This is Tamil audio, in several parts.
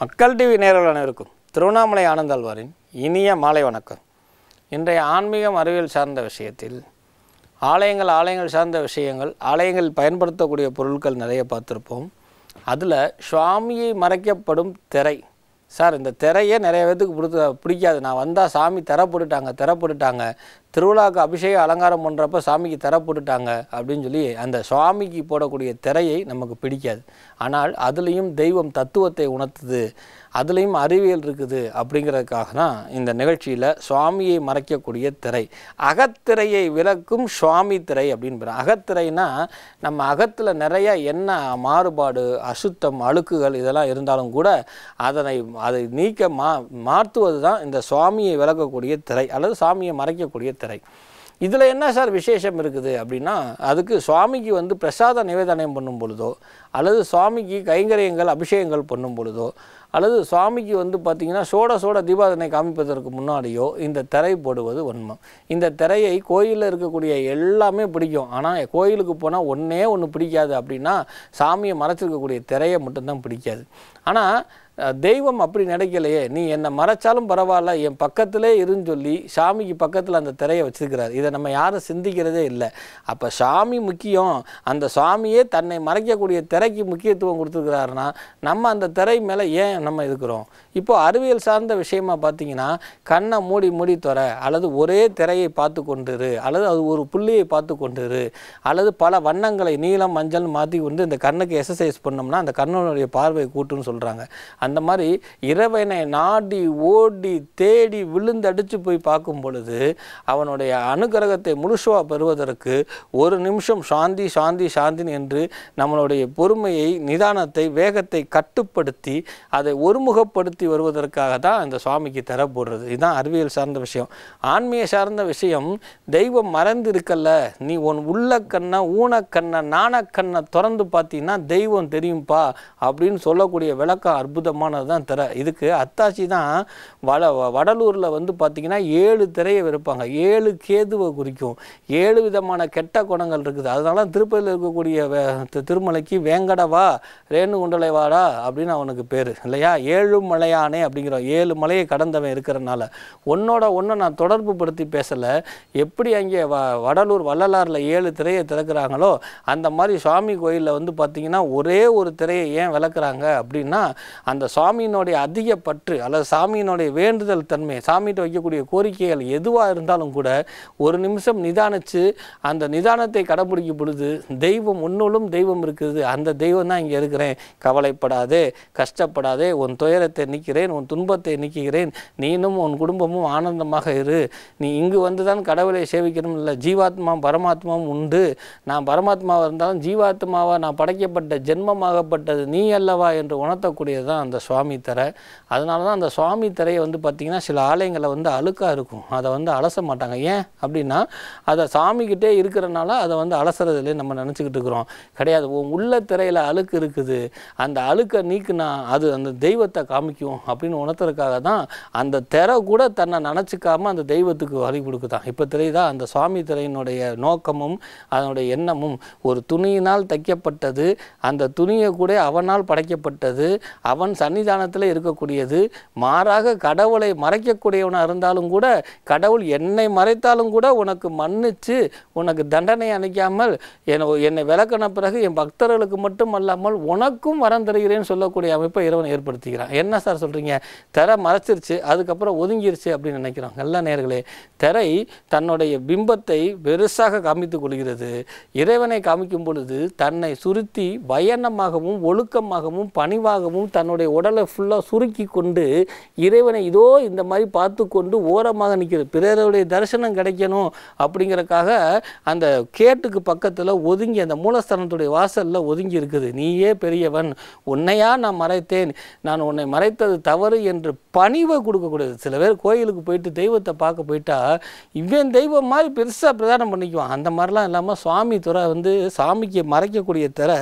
மக்கள் டிவி நேரல் அனைவருக்கும் திருவண்ணாமலை ஆனந்தாழ்வாரின் இனிய மாலை வணக்கம் இன்றைய ஆன்மீகம் அறிவியல் சார்ந்த விஷயத்தில் ஆலயங்கள் ஆலயங்கள் சார்ந்த விஷயங்கள் ஆலயங்களில் பயன்படுத்தக்கூடிய பொருட்கள் நிறைய பார்த்துருப்போம் அதில் சுவாமியை மறைக்கப்படும் திரை சார் இந்த திரையே நிறைய பேத்துக்கு பிடித்த பிடிக்காது நான் வந்தால் சாமி திரை போட்டுட்டாங்க திரை போட்டுட்டாங்க திருவிழாவுக்கு அபிஷேகம் அலங்காரம் பண்ணுறப்ப சாமிக்கு திரை போட்டுட்டாங்க அப்படின்னு சொல்லி அந்த சுவாமிக்கு போடக்கூடிய திரையை நமக்கு பிடிக்காது ஆனால் அதுலேயும் தெய்வம் தத்துவத்தை உணர்த்துது அதுலேயும் அறிவியல் இருக்குது அப்படிங்கிறதுக்காக தான் இந்த நிகழ்ச்சியில் சுவாமியை மறைக்கக்கூடிய திரை அகத்திரையை விளக்கும் சுவாமி திரை அப்படின்னு அகத்திரைனா நம்ம அகத்தில் நிறைய என்ன மாறுபாடு அசுத்தம் அழுக்குகள் இதெல்லாம் இருந்தாலும் கூட அதனை அதை நீக்க மா மாற்றுவது தான் இந்த சுவாமியை விளக்கக்கூடிய திரை அல்லது சாமியை மறைக்கக்கூடிய திரை இதில் என்ன சார் விசேஷம் இருக்குது அப்படின்னா அதுக்கு சுவாமிக்கு வந்து பிரசாத நிவேதனம் பண்ணும் பொழுதோ அல்லது சுவாமிக்கு கைங்கரியங்கள் அபிஷேகங்கள் பண்ணும் பொழுதோ அல்லது சுவாமிக்கு வந்து பார்த்திங்கன்னா சோட சோட தீபாதனை காமிப்பதற்கு முன்னாடியோ இந்த திரை போடுவது உண்மை இந்த திரையை கோயிலில் இருக்கக்கூடிய எல்லாமே பிடிக்கும் ஆனால் கோயிலுக்கு போனால் ஒன்றே ஒன்று பிடிக்காது அப்படின்னா சாமியை மறைச்சிருக்கக்கூடிய திரையை மட்டும்தான் பிடிக்காது ஆனால் அஹ், தெய்வம் அப்படி நினைக்கலையே நீ என்னை மறைச்சாலும் பரவாயில்ல என் பக்கத்திலே இருன்னு சொல்லி சாமிக்கு பக்கத்தில் அந்த திரையை வச்சிருக்கிறார் இதை நம்ம யாரும் சிந்திக்கிறதே இல்லை அப்போ சாமி முக்கியம் அந்த சாமியே தன்னை மறைக்கக்கூடிய திரைக்கு முக்கியத்துவம் கொடுத்துருக்கிறாருன்னா நம்ம அந்த திரை மேலே ஏன் நம்ம இருக்கிறோம் இப்போ அறிவியல் சார்ந்த விஷயமா பார்த்தீங்கன்னா கண்ணை மூடி மூடி துற அல்லது ஒரே திரையை பார்த்து கொண்டிரு அல்லது அது ஒரு புள்ளியை பார்த்து கொண்டிரு அல்லது பல வண்ணங்களை நீலம் மஞ்சள் மாற்றி கொண்டு இந்த கண்ணுக்கு எக்ஸசைஸ் பண்ணோம்னா அந்த கண்ணனுடைய பார்வை கூட்டுன்னு சொல்கிறாங்க அந்த மாதிரி இறைவனை நாடி ஓடி தேடி விழுந்தடிச்சு போய் பார்க்கும் பொழுது அவனுடைய அனுகிரகத்தை முழுசுவாக பெறுவதற்கு ஒரு நிமிஷம் சாந்தி சாந்தி சாந்தின் என்று நம்மளுடைய பொறுமையை நிதானத்தை வேகத்தை கட்டுப்படுத்தி அதை ஒருமுகப்படுத்தி வருவதற்காக தான் இந்த சுவாமிக்கு தர போடுறது இதுதான் அறிவியல் சார்ந்த விஷயம் ஆன்மீக சார்ந்த விஷயம் தெய்வம் மறந்து இருக்கல்ல நீ உன் உள்ள கண்ணை ஊனக்கண்ணை நாணக்கண்ணை திறந்து பார்த்தீங்கன்னா தெய்வம் தெரியும்பா அப்படின்னு சொல்லக்கூடிய விளக்கம் அற்புதமானது தான் திரை இதுக்கு அத்தாச்சி தான் வட வடலூரில் வந்து பார்த்தீங்கன்னா ஏழு திரையை விருப்பாங்க ஏழு கேதுவை குறிக்கும் ஏழு விதமான கெட்ட குணங்கள் இருக்குது அதனால திருப்பதியில் இருக்கக்கூடிய வே- தி- திருமலைக்கு வேங்கடவா ரேணுகுண்டலை வாடா அப்படின்னு அவனுக்கு பேர் இல்லையா ஏழு மலையானே அப்படிங்கிற ஏழு மலையை கடந்தவன் இருக்கிறனால உன்னோட ஒன்று நான் தொடர்பு படுத்தி பேசலை எப்படி அங்கே வ வடலூர் வள்ளலாரில் ஏழு திரையை திறக்கிறாங்களோ அந்த மாதிரி சுவாமி கோயிலில் வந்து பார்த்திங்கன்னா ஒரே ஒரு திரையை ஏன் விளக்குறாங்க அப்படின்னா அந்த சாமியினுடைய அதிக பற்று அல்லது சாமியினுடைய வேண்டுதல் தன்மை சாமிகிட்ட வைக்கக்கூடிய கோரிக்கைகள் எதுவாக இருந்தாலும் கூட ஒரு நிமிஷம் நிதானித்து அந்த நிதானத்தை கடைபிடிக்கும் பொழுது தெய்வம் உன்னுள்ளும் தெய்வம் இருக்குது அந்த தெய்வம் தான் இங்கே இருக்கிறேன் கவலைப்படாதே கஷ்டப்படாதே உன் துயரத்தை நீக்கிறேன் உன் துன்பத்தை நீக்குகிறேன் நீனும் உன் குடும்பமும் ஆனந்தமாக இரு நீ இங்கு வந்து தான் கடவுளை சேவிக்கணும் இல்லை ஜீவாத்மா பரமாத்மாவும் உண்டு நான் பரமாத்மாவாக இருந்தாலும் ஜீவாத்மாவா நான் படைக்கப்பட்ட ஜென்மமாகப்பட்டது நீ அல்லவா என்று உணர்த்தக்கூடியது தான் அந்த சுவாமி திரை அதனால தான் அந்த சுவாமி திரையை வந்து பார்த்திங்கன்னா சில ஆலயங்களில் வந்து அழுக்காக இருக்கும் அதை வந்து அலச மாட்டாங்க ஏன் அப்படின்னா அதை சாமிக்கிட்டே இருக்கிறனால அதை வந்து அலசுறதுலேயே நம்ம நினச்சிக்கிட்டு இருக்கிறோம் கிடையாது உன் உள்ள திரையில் அழுக்கு இருக்குது அந்த அழுக்கை நீக்குனா அது அந்த தெய்வத்தை காமிக்கும் அப்படின்னு உணர்த்துறதுக்காக தான் அந்த திரை கூட தன்னை நினச்சிக்காம அந்த தெய்வத்துக்கு வழி கொடுக்குதான் இப்போ தெரியுதா அந்த சுவாமி திரையினுடைய நோக்கமும் அதனுடைய எண்ணமும் ஒரு துணியினால் தைக்கப்பட்டது அந்த துணியை கூட அவனால் படைக்கப்பட்டது அவன் சன்னிதானத்தில் இருக்கக்கூடியது மாறாக கடவுளை மறைக்கக்கூடியவனாக இருந்தாலும் கூட கடவுள் என்னை மறைத்தாலும் கூட உனக்கு மன்னிச்சு உனக்கு தண்டனை அளிக்காமல் என்னை என்னை விளக்கின பிறகு என் பக்தர்களுக்கு மட்டும் அல்லாமல் உனக்கும் வரம் தருகிறேன்னு சொல்லக்கூடிய அமைப்பை இறைவன் ஏற்படுத்திக்கிறான் என்ன சார் சொல்கிறீங்க திரை மறைச்சிருச்சு அதுக்கப்புறம் ஒதுங்கிருச்சு அப்படின்னு நினைக்கிறோம் எல்லா நேர்களே திரை தன்னுடைய பிம்பத்தை பெருசாக காமித்துக் கொள்கிறது இறைவனை காமிக்கும் பொழுது தன்னை சுருத்தி பயணமாகவும் ஒழுக்கமாகவும் பணிவாகவும் தன்னுடைய உடலை ஃபுல்லாக சுருக்கி கொண்டு இறைவனை இதோ இந்த மாதிரி பார்த்து கொண்டு ஓரமாக நிற்கிறது பிறருடைய தரிசனம் கிடைக்கணும் அப்படிங்கறக்காக அந்த கேட்டுக்கு பக்கத்தில் ஒதுங்கி அந்த மூலஸ்தானத்துடைய வாசலில் ஒதுங்கி இருக்குது நீயே பெரியவன் உன்னையா நான் மறைத்தேன் நான் உன்னை மறைத்தது தவறு என்று பணிவை கொடுக்கக்கூடாது சில பேர் கோயிலுக்கு போயிட்டு தெய்வத்தை பார்க்க போயிட்டா இவன் தெய்வம் மாதிரி பெருசாக பிரதானம் பண்ணிக்குவான் அந்த மாதிரிலாம் இல்லாமல் சுவாமி துறை வந்து சாமிக்கு மறைக்கக்கூடிய திரை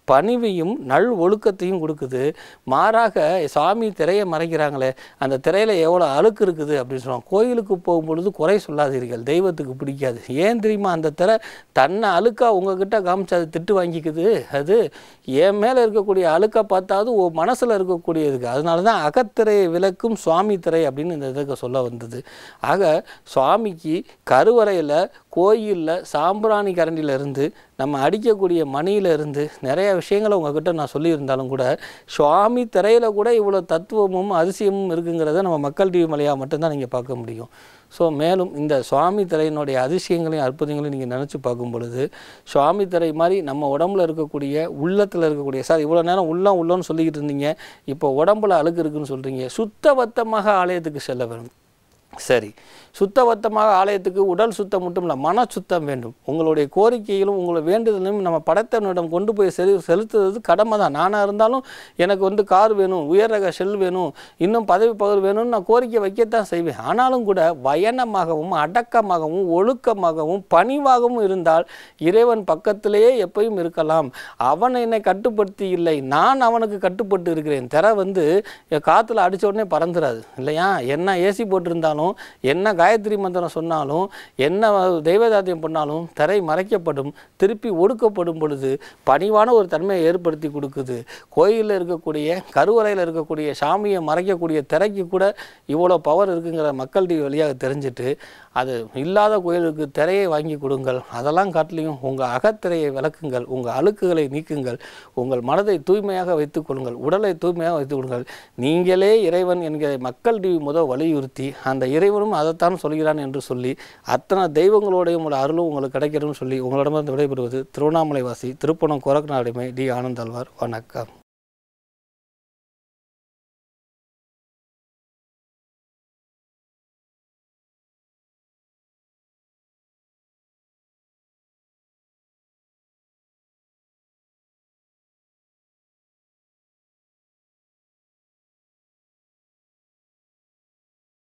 பணிவையும் நல் ஒழுக்கத்தையும் கொடுக்குது மாறாக சாமி திரையை மறைக்கிறாங்களே அந்த திரையில் எவ்வளோ அழுக்கு இருக்குது அப்படின்னு சொல்லுவாங்க கோயிலுக்கு போகும்பொழுது குறை சொல்லாதீர்கள் தெய்வத்துக்கு பிடிக்காது ஏன் தெரியுமா அந்த திரை தன்னை அழுக்கா உங்ககிட்ட காமிச்சு அது திட்டு வாங்கிக்குது அது என் மேலே இருக்கக்கூடிய அழுக்கை பார்த்தாவது ஓ மனசில் இருக்கக்கூடியதுக்கு அதனால தான் அகத்திரையை விளக்கும் சுவாமி திரை அப்படின்னு இந்த இதுக்கு சொல்ல வந்தது ஆக சுவாமிக்கு கருவறையில் கோயிலில் சாம்பிராணி கரண்டியில இருந்து நம்ம அடிக்கக்கூடிய மணியில இருந்து நிறைய விஷயங்களை உங்ககிட்ட நான் சொல்லியிருந்தாலும் கூட சுவாமி திரையில் கூட இவ்வளோ தத்துவமும் அதிசயமும் இருக்குங்கிறத நம்ம மக்கள் டிவி மலையாக மட்டும்தான் நீங்கள் பார்க்க முடியும் ஸோ மேலும் இந்த சுவாமி திரையினுடைய அதிசயங்களையும் அற்புதங்களையும் நீங்கள் நினச்சி பார்க்கும் பொழுது சுவாமி திரை மாதிரி நம்ம உடம்புல இருக்கக்கூடிய உள்ளத்தில் இருக்கக்கூடிய சார் இவ்வளோ நேரம் உள்ளம் உள்ளம்னு சொல்லிக்கிட்டு இருந்தீங்க இப்போ உடம்புல அழுக்கு இருக்குன்னு சொல்கிறீங்க சுத்தபத்தமாக ஆலயத்துக்கு செல்ல வேணும் சரி சுத்தபத்தமாக ஆலயத்துக்கு உடல் சுத்தம் மட்டும் இல்லை மன சுத்தம் வேண்டும் உங்களுடைய கோரிக்கைகளும் உங்களை வேண்டுதலும் நம்ம படைத்தவனிடம் கொண்டு போய் செலு செலுத்துறது கடமை தான் நானாக இருந்தாலும் எனக்கு வந்து கார் வேணும் உயர் ரக செல் வேணும் இன்னும் பதவி பகர் வேணும்னு நான் கோரிக்கை வைக்கத்தான் செய்வேன் ஆனாலும் கூட வயனமாகவும் அடக்கமாகவும் ஒழுக்கமாகவும் பணிவாகவும் இருந்தால் இறைவன் பக்கத்திலேயே எப்பயும் இருக்கலாம் அவன் என்னை கட்டுப்படுத்தி இல்லை நான் அவனுக்கு கட்டுப்பட்டு இருக்கிறேன் திரை வந்து காற்றுல அடிச்ச உடனே பறந்துடாது இல்லையா என்ன ஏசி போட்டிருந்தாலும் என்ன காயத்ரி மந்திரம் சொன்னாலும் என்ன தெய்வதாத்தியம் பண்ணாலும் திரை மறைக்கப்படும் திருப்பி ஒடுக்கப்படும் பொழுது பணிவான ஒரு தன்மையை ஏற்படுத்தி கொடுக்குது கோயிலில் இருக்கக்கூடிய கருவறையில் இருக்கக்கூடிய சாமியை மறைக்கக்கூடிய திரைக்கு கூட இவ்வளோ பவர் இருக்குங்கிற மக்கள் டிவி வழியாக தெரிஞ்சுட்டு அது இல்லாத கோயிலுக்கு திரையை வாங்கி கொடுங்கள் அதெல்லாம் காட்டிலையும் உங்கள் அகத்திரையை விளக்குங்கள் உங்கள் அழுக்குகளை நீக்குங்கள் உங்கள் மனதை தூய்மையாக வைத்துக் கொள்ளுங்கள் உடலை தூய்மையாக வைத்துக் கொள்ளுங்கள் நீங்களே இறைவன் என்கிற மக்கள் டிவி முதல் வலியுறுத்தி அந்த இறைவனும் அதைத்தான் சொல்கிறான் என்று சொல்லி அத்தனை தெய்வங்களோடையும் உங்களோட அருளும் உங்களுக்கு கிடைக்கணும்னு சொல்லி உங்களிடமிருந்து விடைபெறுவது திருவண்ணாமலை வாசி திருப்பணம் கொரக்கநாடுமை டி ஆனந்தாழ்வார் வணக்கம்